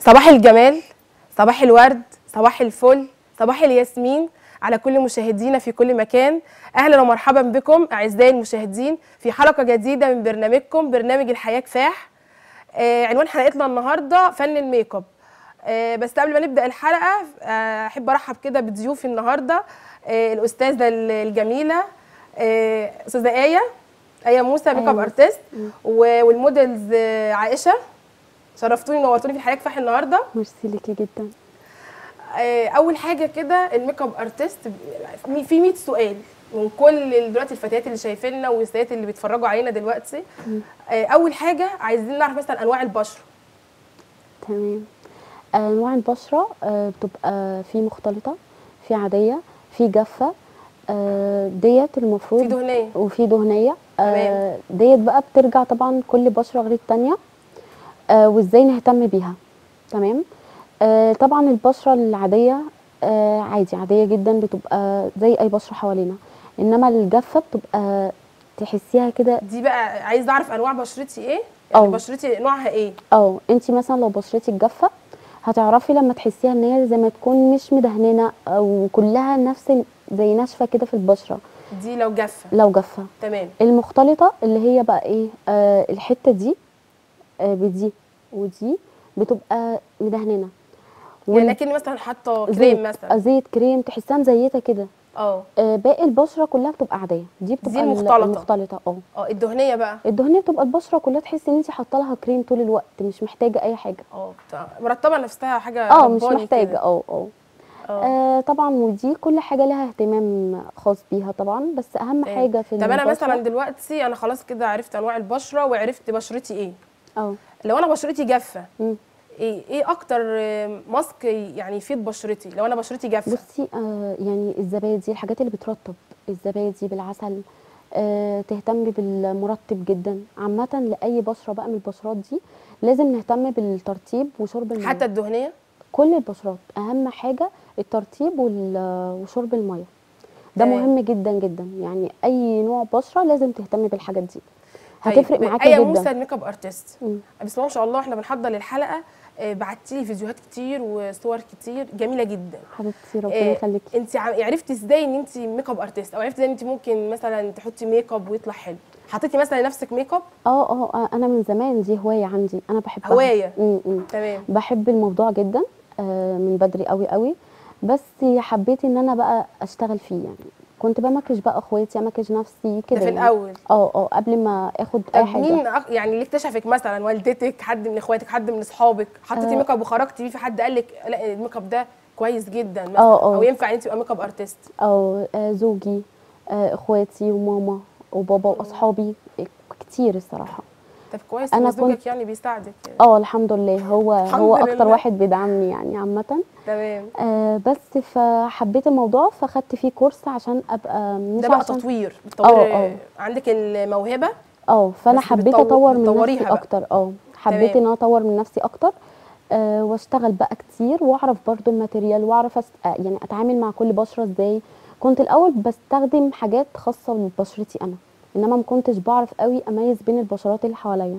صباح الجمال صباح الورد صباح الفل صباح الياسمين على كل مشاهدينا في كل مكان اهلا ومرحبا بكم اعزائي المشاهدين في حلقه جديده من برنامجكم برنامج الحياه كفاح آه عنوان حلقتنا النهارده فن الميك اب آه بس قبل ما نبدا الحلقه آه، احب ارحب كده بضيوفي النهارده آه الاستاذه الجميله آه، استاذه ايه ايه موسى ميك اب موسى. ارتست و- والموديلز آه، عائشه شرفتوني ونورتوني في الحياه كفاح النهارده ميرسي ليكي جدا آه، اول حاجه كده الميك اب ارتست ب- في 100 سؤال من كل ال- دلوقتي الفتيات اللي شايفيننا والسيدات اللي بيتفرجوا علينا دلوقتي آه، اول حاجه عايزين نعرف مثلا انواع البشره تمام انواع البشره آه، بتبقى في مختلطه في عاديه في جافه آه، ديت المفروض في دهنيه وفي دهنيه تمام. آه، ديت بقى بترجع طبعا كل بشره غير التانيه آه، وازاي نهتم بيها تمام آه، طبعا البشره العاديه آه، عادي عاديه جدا بتبقى زي اي بشره حوالينا انما الجافه بتبقى تحسيها كده دي بقى عايز اعرف انواع بشرتي ايه يعني أه. بشرتي نوعها ايه اه انت مثلا لو بشرتك جافه هتعرفي لما تحسيها ان هي زي ما تكون مش مدهننه او كلها نفس ال- زي ناشفه كده في البشره دي لو جافه لو جافه تمام المختلطه اللي هي بقى ايه آه الحته دي آه بدي ودي بتبقى مدهننه يعني لكن مثلا حاطه زيت- كريم مثلا آه، زيت كريم تحسها مزيته كده اه آه باقي البشره كلها بتبقى عاديه دي بتبقى ال- المختلطة. المختلطه اه اه الدهنيه بقى الدهنيه بتبقى البشره كلها تحسي ان انت حاطه لها كريم طول الوقت مش محتاجه اي حاجه اه بتاع- مرتبه نفسها حاجه اه مش رباني محتاجه كده. اه اه اه آه طبعا ودي كل حاجه لها اهتمام خاص بيها طبعا بس اهم تمام. حاجه في طب انا البشرة- مثلا دلوقتي انا خلاص كده عرفت انواع البشره وعرفت بشرتي ايه اه لو انا بشرتي جافه مم. ايه ايه اكتر آه، ماسك يعني يفيد بشرتي لو انا بشرتي جافه بصي آه يعني الزبادي الحاجات اللي بترطب الزبادي بالعسل آه تهتمي بالمرطب جدا عامه لاي بشره بقى من البشرات دي لازم نهتم بالترطيب وشرب الميه حتى الدهنيه كل البشرات اهم حاجه الترطيب وال- وشرب الميه ده تمام. مهم جدا جدا يعني اي نوع بشره لازم تهتمي بالحاجات دي طيب، هتفرق معاكي ايه جدا موسى الميك اب ارتست مم. بسم الله ما شاء الله احنا بنحضر للحلقه بعتي لي فيديوهات كتير وصور كتير جميله جدا حبيبتي ربنا إيه، يخليكي انت ع- عرفتي ازاي ان انت ميك اب ارتست او عرفتي ازاي ان انت ممكن مثلا تحطي ميك اب ويطلع حلو حطيتي مثلا لنفسك ميك اب اه اه آه، انا من زمان دي هوايه عندي انا بحبها هواية. م -م. تمام بحب الموضوع جدا آه من بدري قوي قوي بس حبيت ان انا بقى اشتغل فيه يعني كنت بمكش بقى اخواتي امكش نفسي ده كده في يعني. الاول اه اه قبل ما اخد اي طب حاجه مين أك- يعني اللي اكتشفك مثلا والدتك حد من اخواتك حد من اصحابك حطيتي آه. ميك اب وخرجتي بيه في حد قال لك لا الميك اب ده كويس جدا مثلا آه، آه. او ينفع ان انت تبقى ميك اب ارتست او آه زوجي آه اخواتي وماما وبابا واصحابي كتير الصراحه طب كويس أنا ان زوجك كنت- يعني بيساعدك يعني. اه الحمد لله هو الحمد هو لله. اكتر واحد بيدعمني يعني عامه تمام آه بس فحبيت الموضوع فاخدت فيه كورس عشان ابقى مش ده بقى عشان تطوير بتطوري آه، آه. عندك الموهبه اه فانا بس حبيت بتطو- اطور من بتطوريها نفسي بقى. اكتر اه حبيت تمام. ان انا اطور من نفسي اكتر آه واشتغل بقى كتير واعرف برضو الماتيريال واعرف أست... آه يعني اتعامل مع كل بشره ازاي كنت الاول بستخدم حاجات خاصه ببشرتي انا انما ما كنتش بعرف قوي اميز بين البشرات اللي حواليا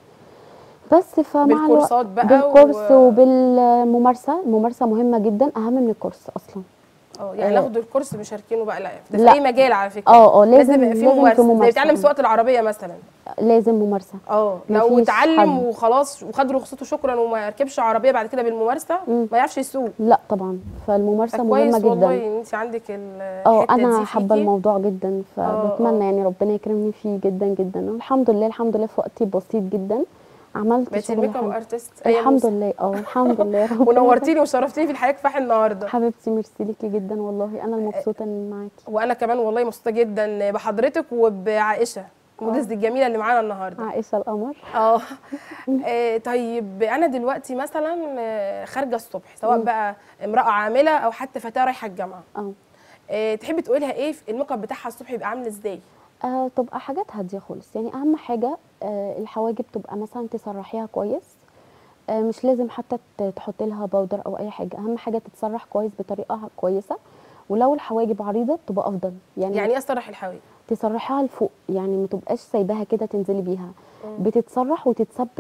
بس فمع الوقت بالكورسات بقى بالكورس و- وبالممارسه الممارسه مهمه جدا اهم من الكورس اصلا اه يعني آه. ناخد الكورس مشاركينه بقى لا ده في لا. اي مجال على فكره اه اه لازم لازم يبقى في لازم في ممارسه زي ممارسه بتعلم سواقه العربيه مثلا لازم ممارسه اه لو مفيش اتعلم حد. وخلاص وخد رخصته شكرا وما ركبش عربيه بعد كده بالممارسه مم. ما يعرفش يسوق لا طبعا فالممارسه فكويس مهمه والله جدا ان انت عندك ال- اه الحته انا دي حابه فيكي. الموضوع جدا آه، آه. فبتمنى يعني ربنا يكرمني فيه جدا جدا والحمد لله الحمد لله في وقتي بسيط جدا عملت بقيتي شغل ميك اب حلو. ارتست أيام الحمد موسى. لله اه الحمد لله يا رب ونورتيني وشرفتيني في الحياه كفاح النهارده حبيبتي ميرسي ليكي جدا والله انا المبسوطه اني معاكي وانا كمان والله مبسوطه جدا بحضرتك وبعائشه الموديلز الجميله اللي معانا النهارده عائشه القمر اه آه، طيب انا دلوقتي مثلا آه، خارجه الصبح سواء مم. بقى امراه عامله او حتى فتاه رايحه الجامعه اه آه، تحبي تقولي لها ايه في الميك اب بتاعها الصبح يبقى عامل ازاي آه، تبقى حاجات هاديه خالص يعني اهم حاجه آه الحواجب تبقى مثلا تسرحيها كويس آه مش لازم حتى ت- تحطي لها باودر او اي حاجه اهم حاجه تتسرح كويس بطريقه كويسه ولو الحواجب عريضه تبقى افضل يعني, يعني ايه اسرح الحواجب تسرحيها لفوق يعني ما تبقاش سايباها كده تنزلي بيها مم. بتتسرح وتتثبت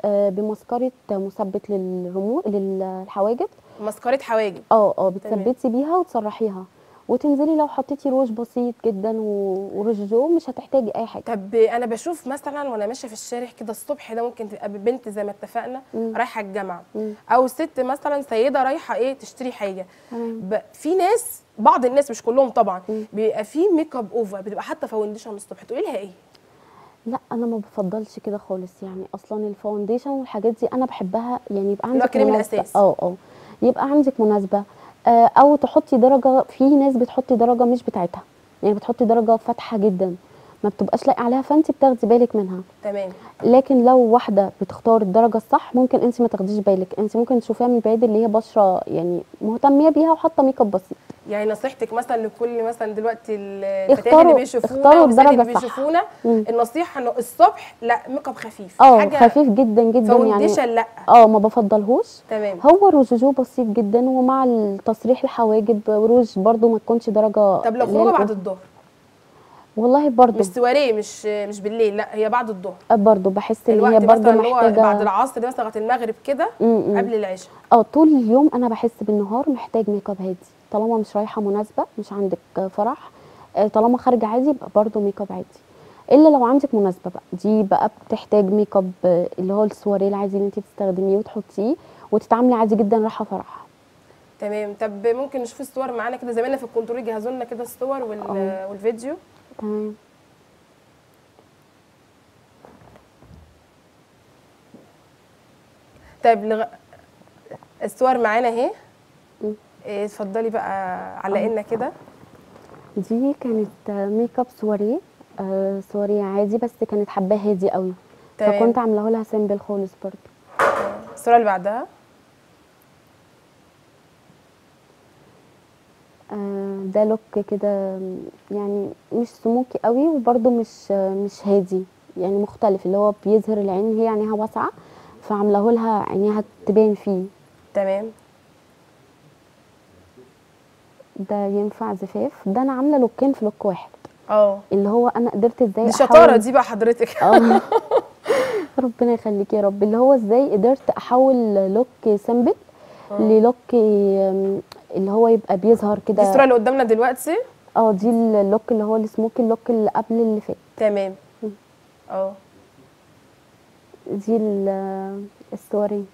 آه، بمسكره مثبت للرموش للحواجب مسكره حواجب اه اه بتثبتي بيها وتسرحيها وتنزلي لو حطيتي روج بسيط جدا و- وروج جو مش هتحتاجي اي حاجه طب انا بشوف مثلا وانا ماشيه في الشارع كده الصبح ده ممكن تبقى بنت زي ما اتفقنا مم. رايحه الجامعه مم. او ست مثلا سيده رايحه ايه تشتري حاجه تمام ب... في ناس بعض الناس مش كلهم طبعا مم. بيبقى في ميك اب اوفر بتبقى حتى فاونديشن الصبح تقولي لها ايه لا انا ما بفضلش كده خالص يعني اصلا الفاونديشن والحاجات دي انا بحبها يعني يبقى اللي هو عندك كريم مناسبة. الأساس. اه اه يبقى عندك مناسبه آه، او تحطي درجه في ناس بتحطي درجه مش بتاعتها يعني بتحطي درجه فاتحه جدا ما بتبقاش لاقي عليها فانت بتاخدي بالك منها تمام لكن لو واحده بتختار الدرجه الصح ممكن انت ما تاخديش بالك انت ممكن تشوفيها من بعيد اللي هي بشره يعني مهتميه بيها وحاطه ميك اب بسيط يعني نصيحتك مثلا لكل مثلا دلوقتي الفتيات اختاروا- اللي بيشوفونا اختاروا والنساء اللي الدرجة الصح. بيشوفونا مم. النصيحه انه الصبح لا ميك اب خفيف اه حاجه خفيف جدا جدا يعني فاونديشن لا اه ما بفضلهوش تمام هو روجوجو بسيط جدا ومع التصريح الحواجب روج برضو ما تكونش درجه طب لو اللي هي خروجه بعد الأوفر. الظهر والله برضو مش سواريه مش مش بالليل لا هي بعد الظهر برضو بحس ان الوقت هي برضو مثلا اللي هو بعد محتاجه العصر مثلا لغايه المغرب كده م- م. قبل العشاء اه طول اليوم انا بحس بالنهار محتاج ميك اب هادي طالما مش رايحه مناسبه مش عندك فرح آه، طالما خارجه عادي يبقى برضو ميك اب عادي الا لو عندك مناسبه بقى دي بقى بتحتاج ميك اب آه، اللي هو السواريه العادي اللي انت تستخدميه وتحطيه وتتعاملي عادي جدا رايحه فرح تمام طب ممكن نشوف الصور معانا كده زمايلنا في الكنترول يجهزوا لنا كده الصور وال... اه. والفيديو تمام طيب لغ... الصور معانا اهي م. إيه، اتفضلي بقى علقي لنا كده دي كانت آه، ميك اب سواريه آه، سواريه عادي بس كانت حباه هادي قوي تمام. فكنت عاملاه لها سيمبل خالص برضو الصوره اللي بعدها آه، ده لوك كده يعني مش سموكي قوي وبرده مش آه، مش هادي يعني مختلف اللي هو بيظهر العين هي عينيها واسعه فعاملاه لها عينيها تبان فيه تمام ده ينفع زفاف ده انا عامله لوكين في لوك واحد اه اللي هو انا قدرت ازاي دي أحول- شطاره دي بقى حضرتك اه ربنا يخليك يا رب اللي هو ازاي قدرت احول لوك سيمبل للوك آم، اللي هو يبقى بيظهر دي كده الصوره اللي قدامنا دلوقتي اه دي اللوك اللي هو السموكي اللوك اللي قبل اللي فات تمام م. اه دي ال- الصوري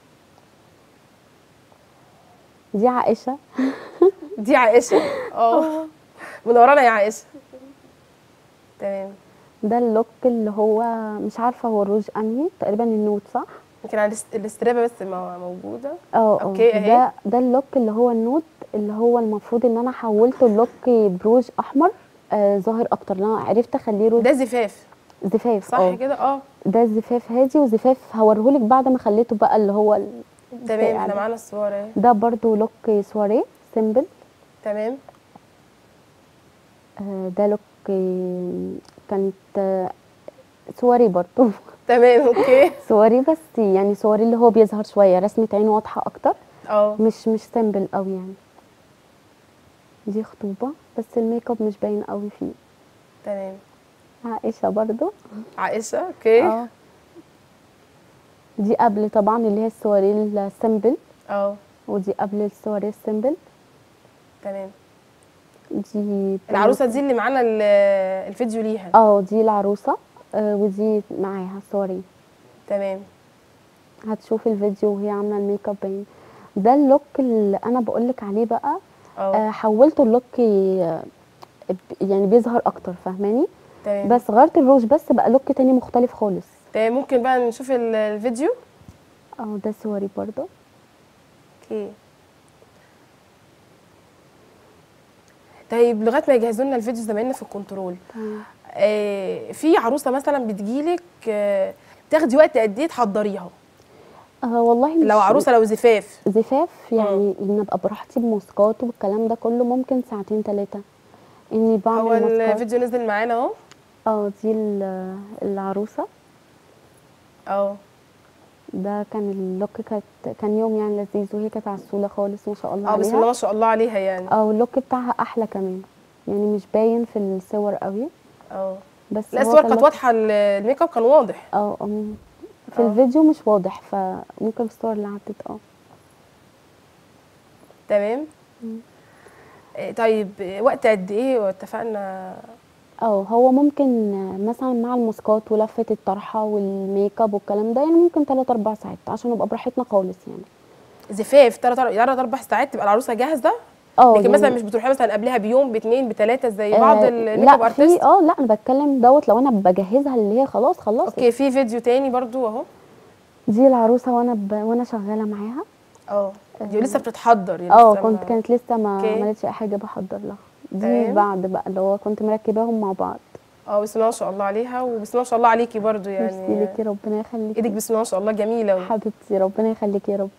دي عائشة دي عائشه اه منورانا يا عائشه تمام ده اللوك اللي هو مش عارفة هو الروج انهي تقريبا النوت صح؟ يمكن على الاست- الاسترابه بس ما موجوده اه اه أوكي، أهي. ده ده اللوك اللي هو النوت اللي هو المفروض ان انا حولته اللوك بروج احمر آه ظاهر اكتر لأن انا عرفت اخليه روج ده زفاف زفاف صح اه كده اه ده زفاف هادي وزفاف هوريهولك بعد ما خليته بقى اللي هو ال- تمام الساقع احنا ده. معانا الصور اهي ده برضو لوك سواريه سيمبل تمام آه، ده لوك آه، كانت آه، سواري برضو تمام اوكي سواري بس يعني سواري اللي هو بيظهر شويه رسمه عين واضحه اكتر اه مش مش سيمبل قوي يعني دي خطوبه بس الميك اب مش باين قوي فيه تمام عائشه برضو عائشه اوكي اه دي قبل طبعا اللي هي السواري السيمبل اه ودي قبل السواري السيمبل تمام دي العروسه دي اللي معانا ال- الفيديو ليها اه دي العروسه آه، ودي معاها سوري تمام هتشوفي الفيديو وهي عامله الميك اب باين ده اللوك اللي انا بقولك عليه بقى اه آه حولته اللوك ي- يعني بيظهر اكتر فاهماني تمام بس غيرت الروج بس بقى لوك تاني مختلف خالص تمام ممكن بقى نشوف ال- الفيديو اه ده سوري برضو اوكي طيب لغايه ما يجهزوا لنا الفيديو زمايلنا في الكنترول تمام. آه في عروسه مثلا بتجيلك آه تاخدي وقت قد ايه تحضريها آه والله مش لو عروسه لو زفاف زفاف يعني ان ابقى براحتي بماسكات والكلام ده كله ممكن ساعتين ثلاثه اني هو بعمل ماسكات الفيديو نزل معانا اهو اه دي ال- العروسه اه ده كان اللوك كانت كان يوم يعني لذيذ وهي كانت عسوله خالص ما شاء الله اه بسم الله عليها ما شاء الله عليها يعني اه اللوك بتاعها احلى كمان يعني مش باين في الصور قوي اه بس لا هو الصور كان كانت لوك- واضحه ال- الميك اب كان واضح اه أم، في آه. الفيديو مش واضح فممكن في الصور اللي عدت اه تمام إيه، طيب إيه، وقت قد ايه واتفقنا اه هو ممكن مثلا مع الماسكات ولفه الطرحه والميك اب والكلام ده يعني ممكن 3 4 ساعات عشان نبقى براحتنا خالص يعني زفاف ثلاث ثلاث اربع ساعات تبقى العروسه جاهزه اه لكن مثلا يعني مش بتروحي مثلا قبلها بيوم باثنين بثلاثه زي بعض آه الميك اب لا في ارتست اه لا انا بتكلم دوت لو انا بجهزها اللي هي خلاص خلصت اوكي في فيديو تاني برضو اهو دي العروسه وانا ب... وانا شغاله معاها اه دي لسه بتتحضر يعني اه لسه كنت ما- كانت لسه ما أوكي. عملتش اي حاجه بحضر لها دي تمام. بعد بقى اللي هو كنت مركباهم مع بعض اه بسم الله ما شاء الله عليها وبسم الله ما شاء الله عليكي برضو ميرسي يعني ليكي ربنا يخليكي ايدك بسم الله ما شاء الله جميله و... حبيبتي ربنا يخليكي يا رب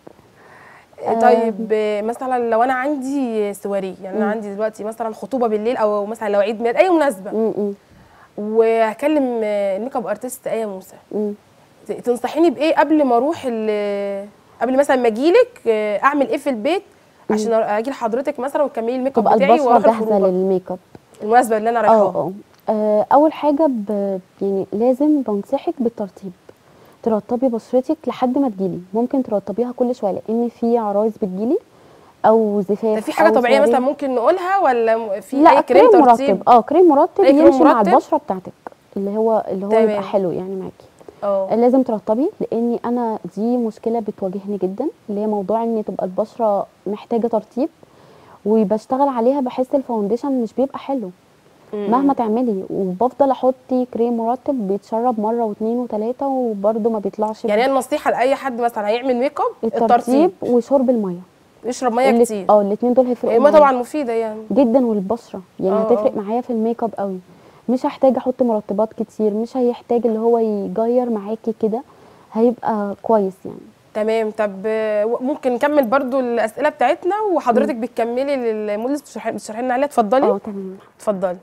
طيب آه، مثلا لو انا عندي سواري يعني انا مم. عندي دلوقتي مثلا خطوبه بالليل او مثلا لو عيد ميلاد اي مناسبه م- وهكلم آه، الميك اب ارتست ايه موسى م- ت- تنصحيني بايه قبل ما اروح ال- قبل مثلا ما اجيلك آه، اعمل ايه في البيت عشان اجي لحضرتك مثلا وتكملي الميك اب تبقى بتاعي البشره واروح جاهزه الخروجه للميك اب المناسبه اللي انا اه رايحاها اه آه، اول حاجه ب... يعني لازم بنصحك بالترطيب ترطبي بشرتك لحد ما تجيلي ممكن ترطبيها كل شويه لان في عرايس بتجيلي او زفاف ده في حاجه أو طبيعيه سواري. مثلا ممكن نقولها ولا م- في لا اي كريم ترطيب مرطب اه كريم مرطب أي كريم يمشي مع مرطب؟ البشره بتاعتك اللي هو اللي هو تمام. يبقى حلو يعني معاكي اه لازم ترطبي لاني انا دي مشكله بتواجهني جدا اللي هي موضوع ان تبقى البشره محتاجه ترطيب وبشتغل عليها بحس الفاونديشن مش بيبقى حلو مهما تعملي وبفضل احط كريم مرطب بيتشرب مره واثنين وثلاثه وبرده ما بيطلعش يعني هي النصيحه لاي حد مثلا هيعمل ميك اب الترطيب وشرب الميه يشرب ميه الات- كتير اه الاثنين دول هيفرقوا الميه معايا. طبعا مفيده يعني جدا وللبشره يعني اه، هتفرق اه. معايا في الميك اب قوي مش هحتاج احط مرطبات كتير مش هيحتاج اللي هو يجير معاكي كده هيبقى كويس يعني تمام طب آه، ممكن نكمل برضو الاسئله بتاعتنا وحضرتك بتكملي للموديل بتشرحي بتشرحي لنا عليها اتفضلي اه تمام اتفضلي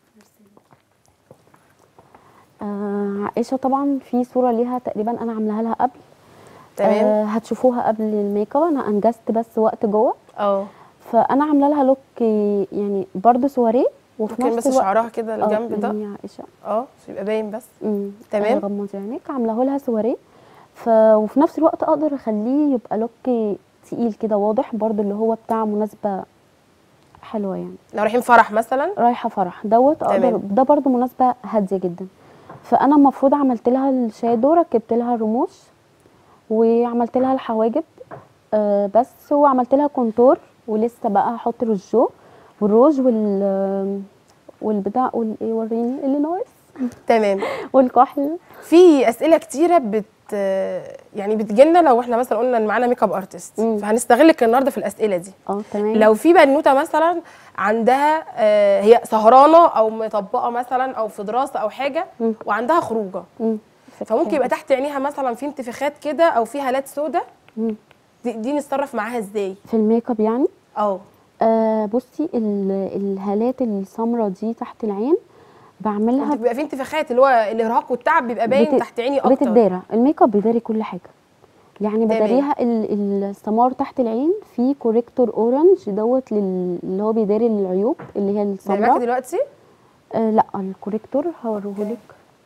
آه عائشه طبعا في صوره ليها تقريبا انا عاملاها لها قبل تمام آه هتشوفوها قبل الميك اب انا انجزت بس وقت جوه اه فانا عامله لها لوك يعني برضو سواريه وفي ممكن نفس بس الوقت شعرها كده اه الجنب ده يا عائشه اه عشان يبقى باين بس امم تمام. غمضي عينيك عاملاه لها سواريه ف... وفي نفس الوقت اقدر اخليه يبقى لوك تقيل كده واضح برضو اللي هو بتاع مناسبه حلوه يعني لو رايحين فرح مثلا رايحه فرح دوت اقدر تمام. ده برضو مناسبه هاديه جدا فانا المفروض عملت لها الشادو ركبت لها الرموش وعملت لها الحواجب آه بس وعملت لها كونتور ولسه بقى هحط الرجو والروج وال والبتاع والايه وريني اللي ناقص تمام والكحل في اسئله كتيره بت يعني بتجيلنا لو احنا مثلا قلنا ان معانا ميك اب ارتست مم. فهنستغلك النهارده في الاسئله دي اه تمام لو في بنوته مثلا عندها آه، هي سهرانه او مطبقه مثلا او في دراسه او حاجه مم. وعندها خروجه مم. فممكن يبقى تحت عينيها مثلا في انتفاخات كده او في هالات سودة مم. دي, دي نتصرف معاها ازاي في الميك اب يعني اه آه بصي ال- الهالات السمراء دي تحت العين بعملها بيبقى في انتفاخات اللي هو الارهاق والتعب بيبقى باين بت- تحت عيني اكتر بتتدارى الميك اب بيداري كل حاجه يعني تمام. بداريها ال- السمار تحت العين في كوريكتور اورنج دوت لل- اللي هو بيداري العيوب اللي هي زي معاكي السمراء دلوقتي آه لا الكوريكتور هوريهولك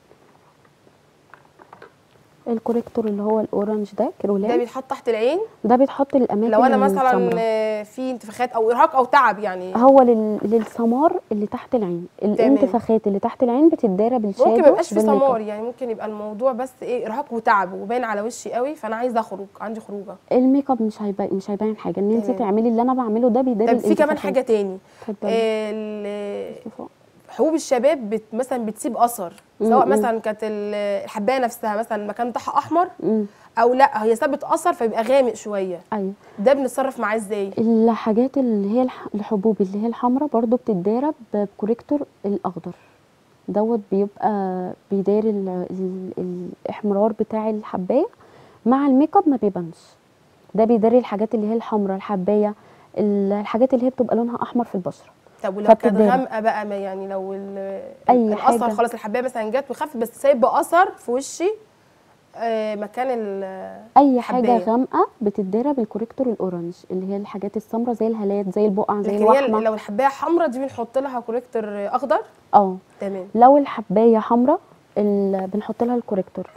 الكوريكتور اللي هو الاورنج ده ده كرولان بيتحط تحت العين ده بيتحط للاماكن لو انا مثلا السمراء. آه، في انتفاخات او ارهاق او تعب يعني هو لل... للسمار اللي تحت العين الانتفاخات اللي تحت العين بتتدارى بالشادو ممكن ما يبقاش في بالميك اب. سمار يعني ممكن يبقى الموضوع بس ايه ارهاق وتعب وباين على وشي قوي فانا عايزه اخرج عندي خروجه الميك اب مش هيبين مش هيبين حاجه ان انت تمام. تعملي اللي انا بعمله ده بيداري طب في كمان الانتفاخات. حاجه تاني اتفضلي. آه، ال- شوفوا. حبوب الشباب بت مثلا بتسيب اثر مم، سواء مم. مثلا كانت ال- الحبايه نفسها مثلا المكان بتاعها احمر امم او لا هي سابت اثر فيبقى غامق شويه ايوه ده بنتصرف معاه ازاي الحاجات اللي هي الح- الحبوب اللي هي الحمراء برضو بتتدارى ب- بكوريكتور الاخضر دوت بيبقى بيداري ال- ال- الاحمرار بتاع الحبايه مع الميك اب ما بيبانش ده بيداري الحاجات اللي هي الحمراء الحبايه ال- الحاجات اللي هي بتبقى لونها احمر في البشره طب ولو كانت فبتتدارى. غامقه بقى ما يعني لو ال- أي الاثر حاجة. خلاص الحبايه مثلا جت وخفت بس سايبه اثر في وشي آه، مكان ال- اي حاجه الحباية. غامقه بتتدارى بالكوريكتور الاورنج اللي هي الحاجات السمراء زي الهالات زي البقع زي لكن هي الوحمه لو الحبايه حمراء دي بنحط لها كوريكتور اخضر اه تمام لو الحبايه حمراء ال- بنحط لها الكوريكتور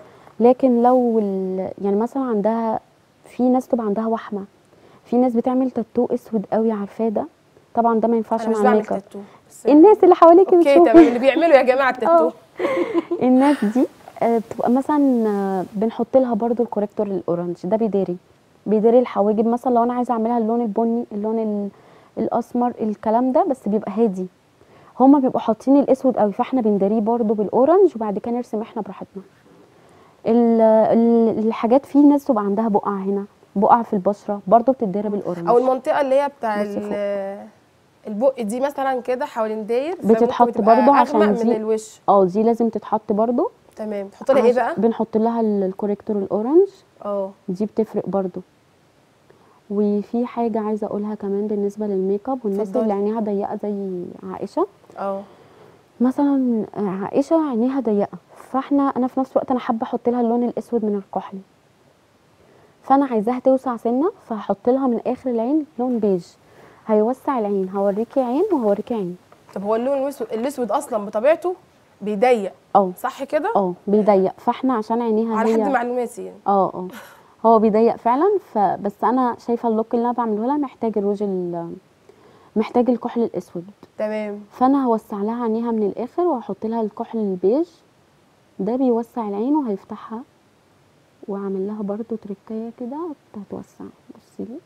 لكن لو ال- يعني مثلا عندها في ناس تبقى عندها وحمه في ناس بتعمل تاتو اسود قوي عارفاه ده طبعا ده ما ينفعش انا مش مع بعمل الميك اب تاتو بس الناس اللي حواليك اوكي بتشوف تمام اللي بيعملوا يا جماعه التاتو آه. الناس دي آه، بتبقى مثلا آه، بنحط لها برضو الكوريكتور الاورنج ده بيداري بيداري الحواجب مثلا لو انا عايزه اعملها اللون البني اللون ال- الاسمر الكلام ده بس بيبقى هادي هما بيبقوا حاطين الاسود قوي فاحنا بنداريه برضو بالاورنج وبعد كده نرسم احنا براحتنا ال- ال- الحاجات في ناس تبقى عندها بقع هنا بقع في البشره برضو بتتدارى بالاورنج او المنطقه اللي هي بتاع بص فوق. ال- البق دي مثلا كده حوالين داير بتتحط فممكن تبقى برضو عشان اغمق من دي- الوش اه دي لازم تتحط برضو تمام تحط لها ايه عش- بقى بنحط لها ال- الكوريكتور الاورنج اه دي بتفرق برضو وفي حاجة عايزة أقولها كمان بالنسبة للميك اب والناس اتفضلي. اللي عينيها ضيقة زي عائشة اه مثلا عائشة عينيها ضيقة فاحنا أنا في نفس الوقت أنا حابة أحط لها اللون الأسود من الكحل فأنا عايزاها توسع سنة فهحط لها من آخر العين لون بيج هيوسع العين هوريكي عين وهوريكي عين طب هو اللون الاسود الاسود اصلا بطبيعته بيضيق اه صح كده اه بيضيق فاحنا عشان عينيها على حد هي معلوماتي يعني اه اه هو بيضيق فعلا فبس انا شايفه اللوك اللي انا بعمله لها محتاج الروج ال- محتاج الكحل الاسود تمام فانا هوسع لها عينيها من الاخر وهحط لها الكحل البيج ده بيوسع العين وهيفتحها واعمل لها برضو تركايه كده هتوسع بصي لي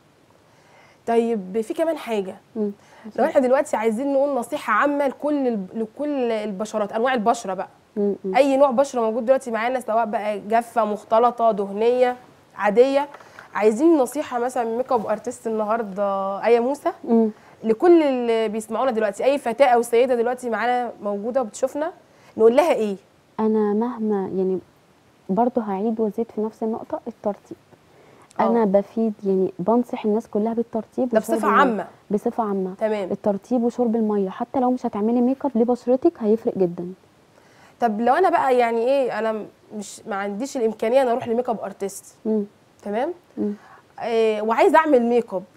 طيب في كمان حاجه مم. لو احنا دلوقتي عايزين نقول نصيحه عامه لكل الب- لكل البشرات انواع البشره بقى مم. مم. اي نوع بشره موجود دلوقتي معانا سواء بقى جافه مختلطه دهنيه عاديه عايزين نصيحه مثلا من ميك اب ارتست النهارده ايه موسى مم. لكل اللي بيسمعونا دلوقتي اي فتاه او سيده دلوقتي معانا موجوده وبتشوفنا نقول لها ايه انا مهما يعني برضو هعيد وازيد في نفس النقطه الترطيب اه. انا بفيد يعني بنصح الناس كلها بالترطيب ده وشرب بصفه المية. عامه بصفه عامه تمام الترطيب وشرب الميه حتى لو مش هتعملي ميك اب لبشرتك هيفرق جدا طب لو انا بقى يعني ايه انا مش ما عنديش الامكانيه ان اروح لميك اب ارتست مم. تمام مم. إيه وعايزه اعمل ميك اب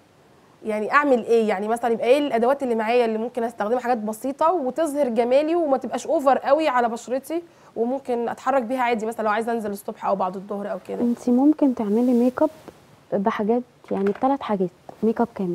يعني اعمل ايه يعني مثلا يبقى ايه الادوات اللي معايا اللي ممكن استخدمها حاجات بسيطه وتظهر جمالي وما تبقاش اوفر قوي على بشرتي وممكن اتحرك بيها عادي مثلا لو عايزه انزل الصبح او بعد الظهر او كده انت ممكن تعملي ميك اب بحاجات يعني بثلاث حاجات ميك اب كامل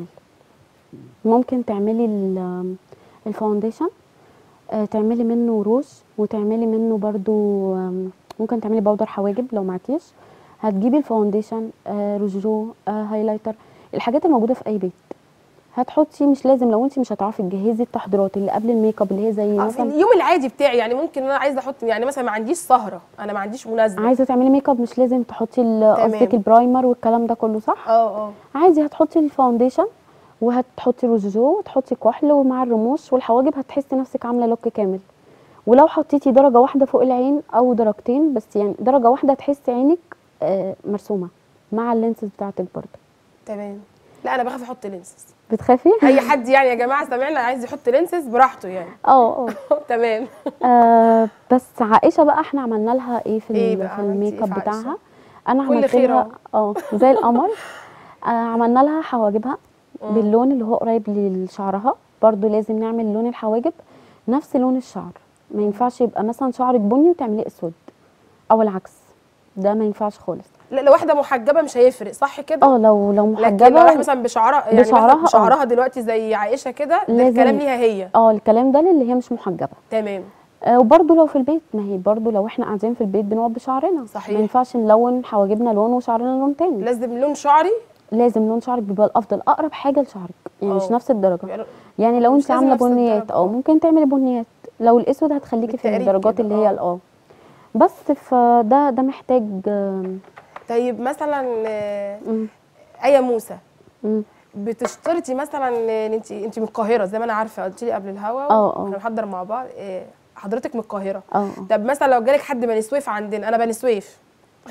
ممكن تعملي ال- الفاونديشن آه، تعملي منه روج وتعملي منه برضو آم، ممكن تعملي بودر حواجب لو معتيش هتجيبي الفاونديشن آه، روجرو آه، هايلايتر الحاجات الموجوده في اي بيت هتحطي مش لازم لو انت مش هتعرفي تجهزي التحضيرات اللي قبل الميك اب اللي هي زي آه، في مثلا اليوم العادي بتاعي يعني ممكن انا عايزه احط يعني مثلا ما عنديش سهره انا ما عنديش مناسبه عايزه تعملي ميك اب مش لازم تحطي ال- تمام. قصدك البرايمر والكلام ده كله صح اه اه عادي هتحطي الفاونديشن وهتحطي روجو وتحطي كحل ومع الرموش والحواجب هتحسي نفسك عامله لوك كامل ولو حطيتي درجه واحده فوق العين او درجتين بس يعني درجه واحده هتحسي عينك آه، مرسومه مع اللينسز بتاعتك برضه تمام لا انا بخاف احط لينسز بتخافي اي حد يعني يا جماعه سامعنا عايز يحط لينسز براحته يعني اه اه تمام آه، بس عائشه بقى احنا عملنا لها ايه في, إيه ال- بقى؟ في عملتي الميك إيه اب في عائشة؟ بتاعها انا كل عملت خير لها أهو. اه زي القمر آه عملنا لها حواجبها مم. باللون اللي هو قريب لشعرها برضو لازم نعمل لون الحواجب نفس لون الشعر ما ينفعش يبقى مثلا شعرك بني وتعمليه اسود او العكس ده ما ينفعش خالص لا لو واحده محجبه مش هيفرق صح كده اه لو لو لكن لو محجبه واحده مثلا بشعرها يعني بشعرها، بشعرها, آه. بشعرها دلوقتي زي عائشه كده ده لازم- الكلام ليها هي اه الكلام ده للي هي مش محجبه تمام آه وبرضو لو في البيت ما هي برضو لو احنا قاعدين في البيت بنقعد بشعرنا صحيح. ما ينفعش نلون حواجبنا لون وشعرنا لون تاني لازم لون شعري لازم لون شعرك بيبقى الافضل اقرب حاجه لشعرك يعني مش اه. نفس الدرجه يعني يعني لو مش انت لازم عامله نفس بنيات الدرجة، اه اه. ممكن تعملي بنيات لو الاسود هتخليكي في بالتقريب الدرجات كده، اللي هي اه. الاه بس فده ده محتاج آم، طيب مثلا آه، مم، ايه موسى مم. بتشترطي مثلا ان انت انت من القاهره زي ما انا عارفه قلت لي قبل الهوا اه، اه. احنا بنحضر مع بعض آه، حضرتك من القاهره اه اه طب مثلا لو جالك حد بني سويف عندنا انا بني سويف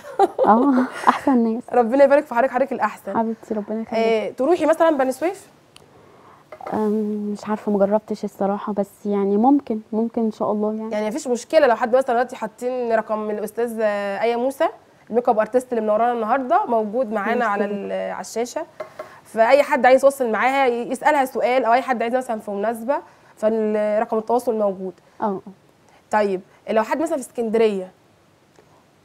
اه احسن ناس ربنا يبارك في حضرتك حضرتك الاحسن حبيبتي ربنا يخليك آه، تروحي مثلا بني سويف آم، مش عارفه مجربتش الصراحه بس يعني ممكن ممكن ان شاء الله يعني يعني مفيش مشكله لو حد مثلا دلوقتي حاطين رقم الاستاذ آه، ايه موسى الميك اب ارتست اللي منورانا النهارده موجود معانا على ال- على الشاشه فاي حد عايز يتواصل معاها ي- يسالها سؤال او اي حد عايز مثلا في مناسبه فالرقم التواصل موجود اه اه طيب لو حد مثلا في اسكندريه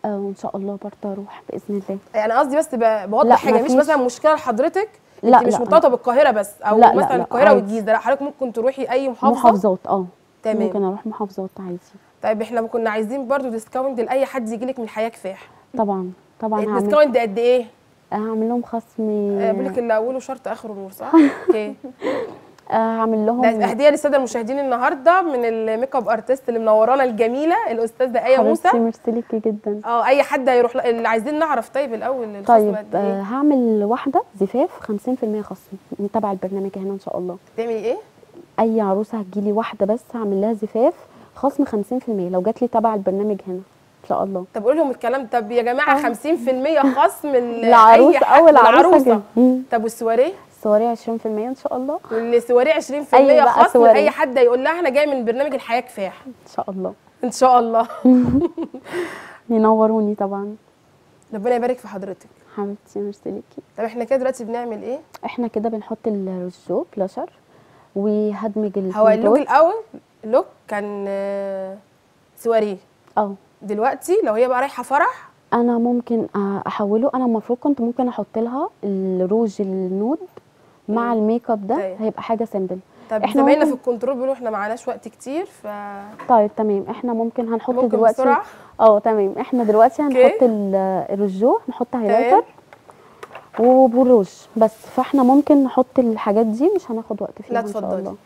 آه وان شاء الله برضه اروح باذن الله يعني قصدي بس ب- لا، بوضح حاجه مش مفيش. مثلا مشكله لحضرتك لا، انت مش لا. مرتبطه بالقاهره بس او لا، لا، مثلا لا، القاهره عادي. والجيزه لا حضرتك ممكن تروحي اي محافظه محافظات اه تمام. ممكن اروح محافظات عادي طيب احنا كنا عايزين برضو ديسكاونت لاي حد يجي لك من الحياه كفاح طبعا طبعا هعمل الديسكاونت قد ايه هعمل لهم خصم آه، بقول لك اللي اوله شرط اخره نور صح اوكي آه، هعمل لهم ده هديه للساده المشاهدين النهارده من الميك اب ارتست اللي منورانا الجميله الاستاذه ايه موسى حبيبتي ميرسي ليكي جدا اه اي حد هيروح ل- اللي عايزين نعرف طيب الاول الخصم طيب قد آه ايه هعمل واحده زفاف 50% خصم من تبع البرنامج هنا ان شاء الله تعملي ايه اي عروسه هتجيلي واحده بس هعمل لها زفاف خصم 50% لو جات لي تبع البرنامج هنا ان شاء الله طب قولي لهم الكلام طب يا جماعه 50% خصم ال- العروسه أي حد- اول عروسه العروسه جاي. مم. طب والسواريه صوري 20% ان شاء الله واللي سواريه 20% أي بقى خصم سواريه. لاي حد يقول لها احنا جاي من برنامج الحياه كفاح ان شاء الله ان شاء الله ينوروني طبعا ربنا يبارك في حضرتك حبيبتي ميرسي ليكي طب احنا كده دلوقتي بنعمل ايه احنا كده بنحط الرجو بلاشر وهدمج هو اللوك الكونتور الاول اللوك كان آه، سواريه اه دلوقتي لو هي بقى رايحه فرح انا ممكن آه، احوله انا المفروض كنت ممكن احط لها الروج النود مع مم. الميك اب ده طيب. هيبقى حاجه سيمبل طب إحنا زمايلنا في ممكن- الكنترول بيقولوا احنا معناش وقت كتير ف طيب تمام احنا ممكن هنحط ممكن دلوقتي بسرعه اه تمام احنا دلوقتي أوكي. هنحط ال- الرجو نحط هايلايتر وبالروج بس فاحنا ممكن نحط الحاجات دي مش هناخد وقت فيها لا، ان شاء اتفضلي. الله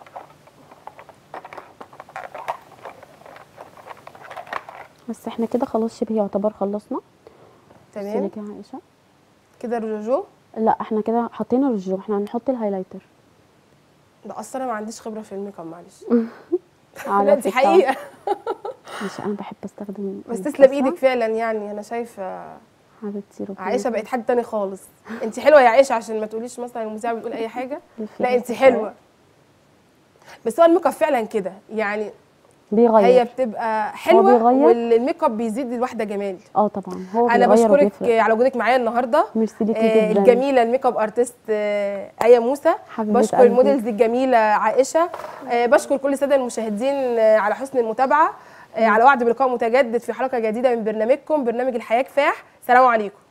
بس احنا كده خلاص شبه يعتبر خلصنا بصي تمام لك يا عائشه كده الرجوع لا احنا كده حطينا الرجو احنا هنحط الهايلايتر ده اصلا انا ما عنديش خبره في الميك اب معلش لا على دي فكرة. حقيقه مش انا بحب استخدم بس الفسحة. تسلم ايدك فعلا يعني انا شايفه حبيبتي ربنا عائشه بقت حد تاني خالص انت حلوه يا عائشه عشان ما تقوليش مثلا المذيع بتقول اي حاجه يخليك. لا انت حلوه بس هو الميك اب فعلا كده يعني بيغير هي بتبقى حلوه بيغير. والميك اب بيزيد الواحده جمال اه طبعا هو انا بيغير بشكرك وبيفرق. على وجودك معايا النهارده ميرسي ليكي آه، جدا الجميله الميك اب ارتست آه، ايه موسى حبيبة بشكر قلبي. الموديلز الجميله عائشه آه، بشكر كل الساده المشاهدين آه، على حسن المتابعه آه، على وعد بلقاء متجدد في حلقه جديده من برنامجكم برنامج الحياه كفاح سلام عليكم